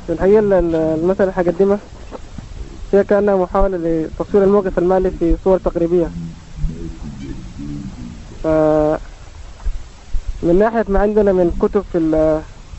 في الحقيقة ال- ال- المثل اللي هقدمه هي كأنها محاولة لتصوير الموقف المالي في صور تقريبية ف من ناحية ما عندنا من كتب في ال-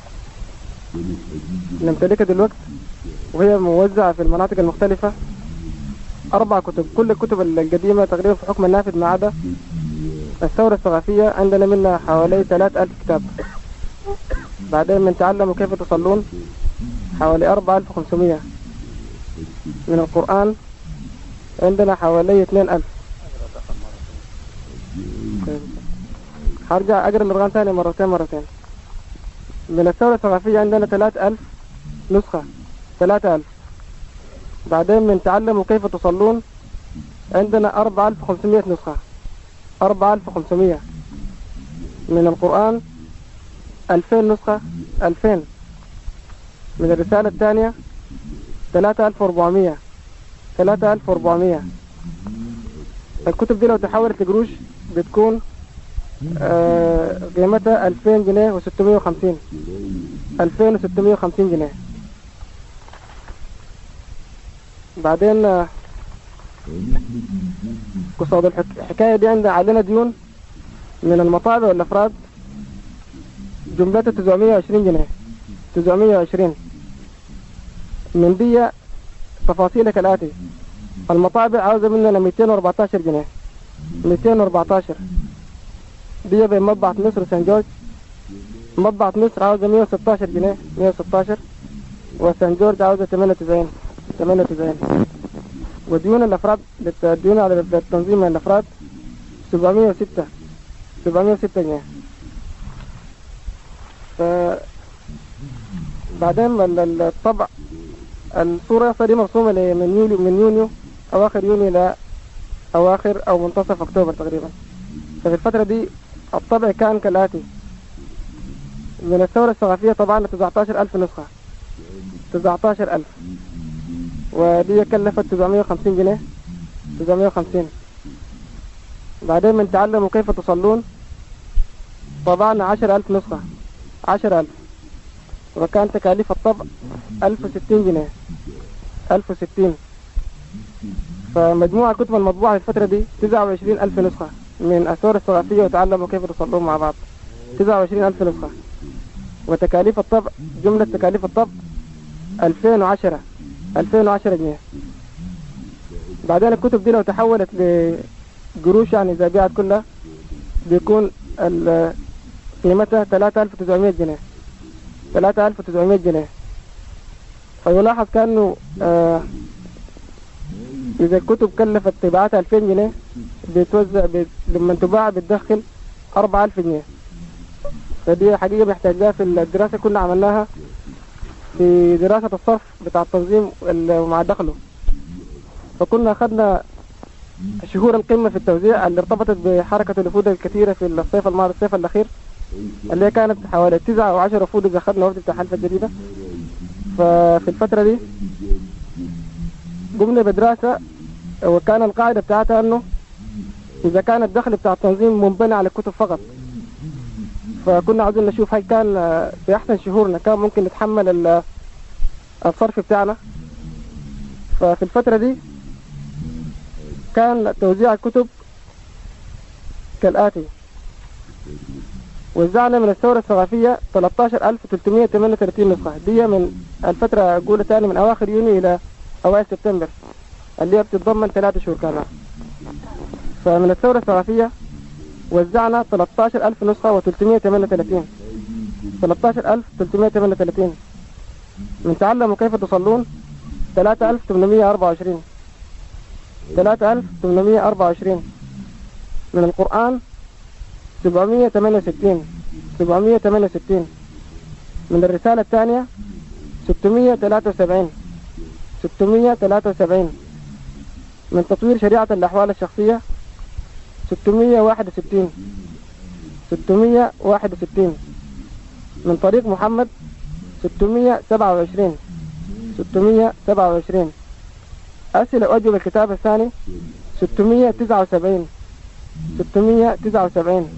نمتلكها دلوقتي وهي موزعة في المناطق المختلفة أربع كتب كل الكتب القديمة تقريبا في حكم النافذ ما عدا الثورة الثقافية عندنا منها حوالي ثلاث ألف كتاب بعدين من تعلموا كيف تصلون حوالي أربعة ألف وخمسمية من القرآن عندنا حوالي اثنين ألف هرجع أقرأ القرآن ثاني مرتين مرتين من الثورة الثقافية عندنا ثلاث ألف نسخة ثلاثة ألف بعدين من تعلموا كيف تصلون عندنا أربعة ألف وخمسمية نسخة أربعة ألف وخمسمية من القرآن ألفين نسخة ألفين من الرسالة الثانية ثلاثة ألف وأربعمية ثلاثة ألف وأربعمية الكتب دي لو تحولت لقروش بتكون آه، قيمتها ألفين جنيه وستمية وخمسين ألفين وستمية وخمسين جنيه بعدين آه، قصاد الحك- الحكاية دي عندنا علينا ديون من المطابع والأفراد جملتها 920 جنيه 920 من دي تفاصيلها كالآتي المطابع عاوزة مننا 214 جنيه 214 دي بين مطبعة مصر وسان جورج مطبعة مصر عاوزة 116 جنيه 116 وسان جورج عاوزة 98 98 وديون الأفراد الديون على التنظيم من الأفراد 706 706 جنيه ف بعدين ال- ال- الطبع الصورة دي مرسومة ل- من يوليو من يونيو أواخر يونيو إلى أواخر أو منتصف أكتوبر تقريبا ففي الفترة دي الطبع كان كالآتي من الثورة الثقافية طبعنا 19000 نسخة 19000 ودي كلفت 950 جنيه 950 بعدين من تعلموا كيف تصلون طبعنا 10000 نسخة 10000 وكان تكاليف الطبع 1060 جنيه 1060 فمجموع الكتب المطبوعة في الفترة دي 29000 نسخة من الثورة الثقافية وتعلموا كيف تصلون مع بعض 29000 نسخة وتكاليف الطبع جملة تكاليف الطبع 2010 2010 جنيه بعدين الكتب دي لو تحولت لقروش يعني إذا بيعت كلها بيكون ال- قيمتها 3900 جنيه 3900 جنيه فيلاحظ كأنه آه إذا الكتب كلفت طباعتها 2000 جنيه بتوزع بت... لما تباع بتدخل 4000 جنيه فدي حقيقة محتاجاها في الدراسة كنا عملناها في دراسة الصرف بتاع التنظيم ال- مع دخله فكنا أخذنا شهور القمة في التوزيع اللي ارتبطت بحركة الوفود الكثيرة في الصيف الماضي الصيف الأخير اللي هي كانت حوالي تسعة أو عشر وفود إذا أخذنا وفد بتاع حلفة الجديدة ففي الفترة دي قمنا بدراسة وكان القاعدة بتاعتها أنه إذا كان الدخل بتاع التنظيم منبني على الكتب فقط فكنا عاوزين نشوف هل كان آه، في أحسن شهورنا كان ممكن نتحمل ال- الصرف بتاعنا ففي الفترة دي كان توزيع الكتب كالآتي وزعنا من الثورة الثقافية 13338 نسخة دي من الفترة أقول تاني من أواخر يونيو إلى أوائل سبتمبر اللي هي بتتضمن ثلاثة شهور كاملة فمن الثورة الثقافية وزعنا 13000 نسخة و338 13338 من تعلموا كيف تصلون 3824 3824 من القرآن 768 768 من الرسالة الثانية 673 673 من تطوير شريعة الأحوال الشخصية 661 661 من طريق محمد 627 627 أسئلة وأجوبة الكتاب الثاني 679 679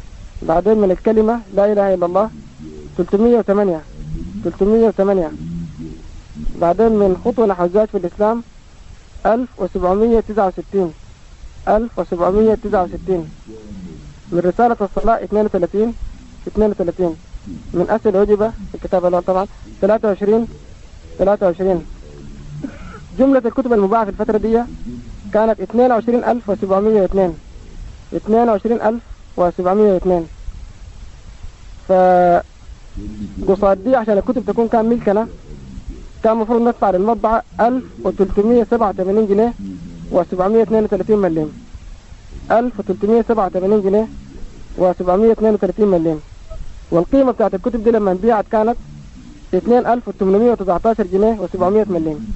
بعدين من الكلمة لا إله إلا الله 308 308 بعدين من خطوة نحو الزواج في الإسلام 1769 1769 من رسالة الصلاة 32 32 من أسئلة وجبة في الكتاب الأول طبعا 23 23 جملة الكتب المباعة في الفترة دي كانت 22702 22702 ف قصاد دي عشان الكتب تكون كان ملكنا كان المفروض ندفع للمطبعة 1387 جنيه و732 مليم 1387 جنيه و732 مليم والقيمة بتاعت الكتب دي لما انبيعت كانت 2819 جنيه و700 مليم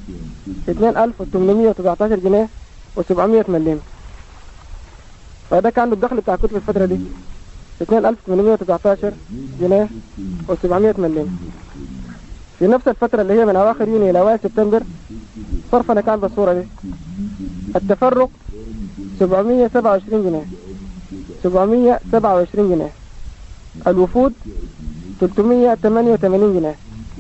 2819 جنيه و700 مليم فده كان الدخل بتاع الكتب الفترة دي 2819 جنيه و700 مليم في نفس الفترة اللي هي من أواخر يونيو إلى أوائل سبتمبر صرفنا كان بالصورة دي التفرق 727 جنيه 727 جنيه الوفود 388 جنيه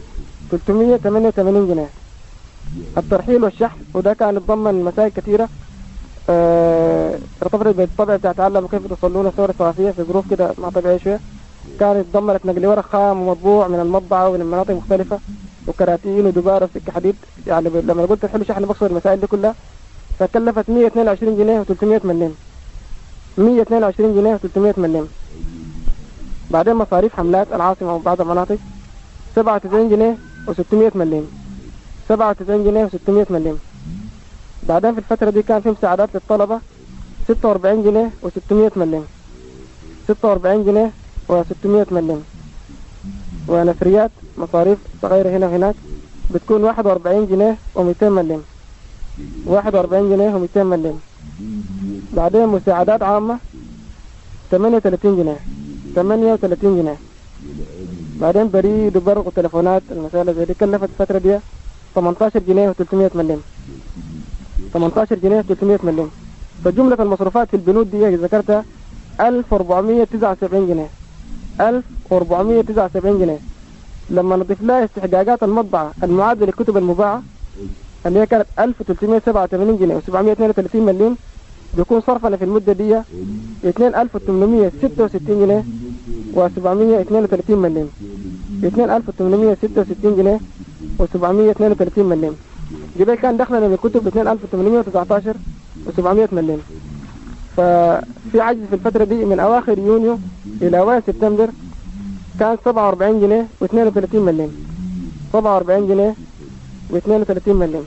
388 جنيه الترحيل والشحن وده كان يتضمن مسائل كثيرة آه، ارتبطت بالطبع بتاع تعلم كيف تصلون الصور الثلاثية في ظروف كده ما طبيعية شوية كانت ضمنت نقل ورق خام ومطبوع من المطبعة ومن مناطق مختلفة وكراتين ودبارة وسكة حديد يعني ب- لما قلت الحلو شحن بقصد المسائل دي كلها فكلفت 122 جنيه و300 مليم 122 جنيه و300 مليم بعدين مصاريف حملات العاصمة وبعض المناطق 97 جنيه و600 مليم 97 جنيه و600 مليم بعدين في الفترة دي كان في مساعدات للطلبة 46 جنيه و600 مليم 46 جنيه و600 مليم ونفريات مصاريف صغيرة هنا وهناك بتكون 41 جنيه و200 مليم 41 جنيه و200 مليم بعدين مساعدات عامة 38 جنيه 38 جنيه بعدين بريد وبرق وتليفونات المسألة زي دي كلفت الفترة دي 18 جنيه و300 مليم 18 جنيه و300 مليم فجملة المصروفات في البنود دي ذكرتها 1479 جنيه 1479 جنيه لما نضيف لها استحقاقات المطبعة المعادلة للكتب المباعة اللي هي كانت 1387 جنيه و732 مليم بيكون صرفنا في المدة دي 2866 جنيه و732 مليم 2866 جنيه و732 مليم جبال كان دخلنا من الكتب 2819 و700 مليم ففي عجز في الفترة دي من أواخر يونيو إلى أوائل سبتمبر كان 47 جنيه و32 مليم 47 جنيه و32 مليم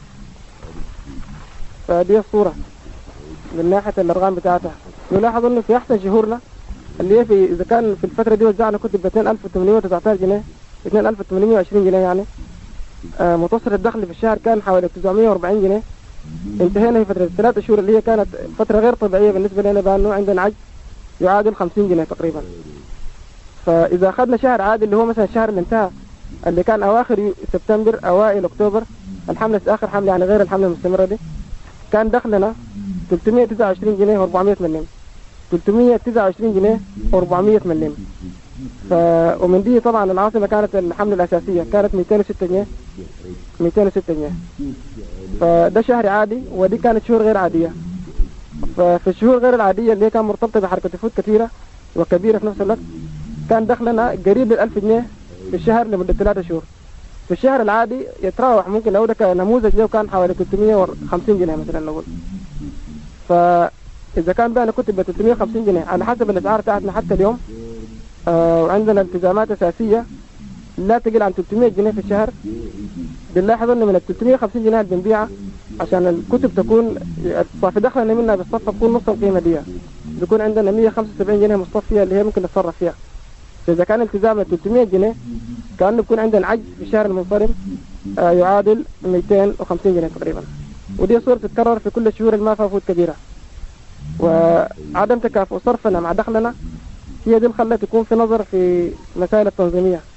فدي الصورة من ناحية الأرقام بتاعتها نلاحظ إنه في أحسن شهورنا اللي هي في إذا كان في الفترة دي وزعنا كتب ب 2819 جنيه 2820 جنيه يعني آه متوسط الدخل في الشهر كان حوالي 940 جنيه انتهينا في فترة الثلاث شهور اللي هي كانت فترة غير طبيعية بالنسبة لنا بأنه عندنا عجز يعادل 50 جنيه تقريبا فإذا أخذنا شهر عادي اللي هو مثلا الشهر اللي انتهى اللي كان أواخر يو- سبتمبر أوائل أكتوبر الحملة آخر حملة يعني غير الحملة المستمرة دي كان دخلنا 329 جنيه و400 مليم 329 جنيه و400 مليم ف... ومن دي طبعا العاصمة كانت الحملة الأساسية كانت 206 جنيه 206 جنيه فده شهر عادي ودي كانت شهور غير عادية ففي الشهور غير العادية اللي هي كان مرتبطة بحركة فوت كثيرة وكبيرة في نفس الوقت كان دخلنا قريب للألف جنيه في الشهر لمدة ثلاثة شهور في الشهر العادي يتراوح ممكن لو ده كنموذج له كان حوالي 350 جنيه مثلا نقول فإذا كان بقى كتب ب 350 جنيه على حسب الأسعار بتاعتنا حتى اليوم آه وعندنا التزامات أساسية لا تقل عن 300 جنيه في الشهر بنلاحظ انه من ال 350 جنيه اللي بنبيعها عشان الكتب تكون صافي دخلنا منها بالصفة تكون نص القيمة دي بيكون عندنا 175 جنيه مصطفية اللي هي ممكن نتصرف فيها فإذا كان التزامنا 300 جنيه كأنه بيكون عندنا عجز في الشهر المنصرم آه يعادل 250 جنيه تقريبا ودي صورة تتكرر في كل الشهور اللي ما فيها فوت كبيرة وعدم تكافؤ صرفنا مع دخلنا هي دي اللي خلت يكون في نظر في مسائل التنظيمية